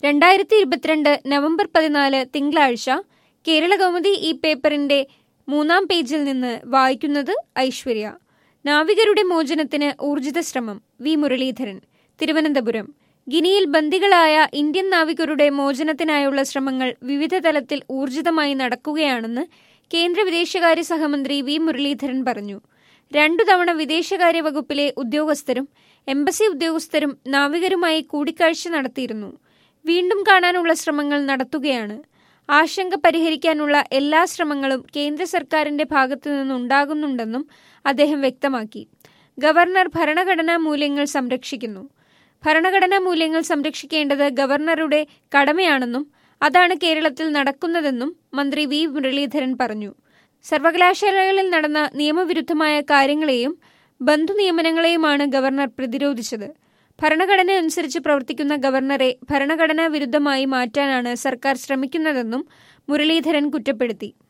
രണ്ടായിരത്തി ഇരുപത്തിരണ്ട് നവംബർ പതിനാല് തിങ്കളാഴ്ച കേരള കൗമുദി ഈ പേപ്പറിന്റെ മൂന്നാം പേജിൽ നിന്ന് വായിക്കുന്നത് ഐശ്വര്യ നാവികരുടെ മോചനത്തിന് ഊർജിത ശ്രമം വി മുരളീധരൻ തിരുവനന്തപുരം ഗിനിയിൽ ബന്ദികളായ ഇന്ത്യൻ നാവികരുടെ മോചനത്തിനായുള്ള ശ്രമങ്ങൾ വിവിധ തലത്തിൽ ഊർജിതമായി നടക്കുകയാണെന്ന് കേന്ദ്ര വിദേശകാര്യ സഹമന്ത്രി വി മുരളീധരൻ പറഞ്ഞു രണ്ടു തവണ വിദേശകാര്യ വകുപ്പിലെ ഉദ്യോഗസ്ഥരും എംബസി ഉദ്യോഗസ്ഥരും നാവികരുമായി കൂടിക്കാഴ്ച നടത്തിയിരുന്നു വീണ്ടും കാണാനുള്ള ശ്രമങ്ങൾ നടത്തുകയാണ് ആശങ്ക പരിഹരിക്കാനുള്ള എല്ലാ ശ്രമങ്ങളും കേന്ദ്ര സർക്കാരിന്റെ ഭാഗത്തു നിന്നുണ്ടാകുന്നുണ്ടെന്നും അദ്ദേഹം വ്യക്തമാക്കി ഗവർണർ ഭരണഘടനാ മൂല്യങ്ങൾ സംരക്ഷിക്കുന്നു ഭരണഘടനാ മൂല്യങ്ങൾ സംരക്ഷിക്കേണ്ടത് ഗവർണറുടെ കടമയാണെന്നും അതാണ് കേരളത്തിൽ നടക്കുന്നതെന്നും മന്ത്രി വി മുരളീധരൻ പറഞ്ഞു സർവകലാശാലകളിൽ നടന്ന നിയമവിരുദ്ധമായ കാര്യങ്ങളെയും ബന്ധുനിയമനങ്ങളെയുമാണ് ഗവർണർ പ്രതിരോധിച്ചത് ഭരണഘടന അനുസരിച്ച് പ്രവർത്തിക്കുന്ന ഗവർണറെ ഭരണഘടനാ വിരുദ്ധമായി മാറ്റാനാണ് സർക്കാർ ശ്രമിക്കുന്നതെന്നും മുരളീധരൻ കുറ്റപ്പെടുത്തി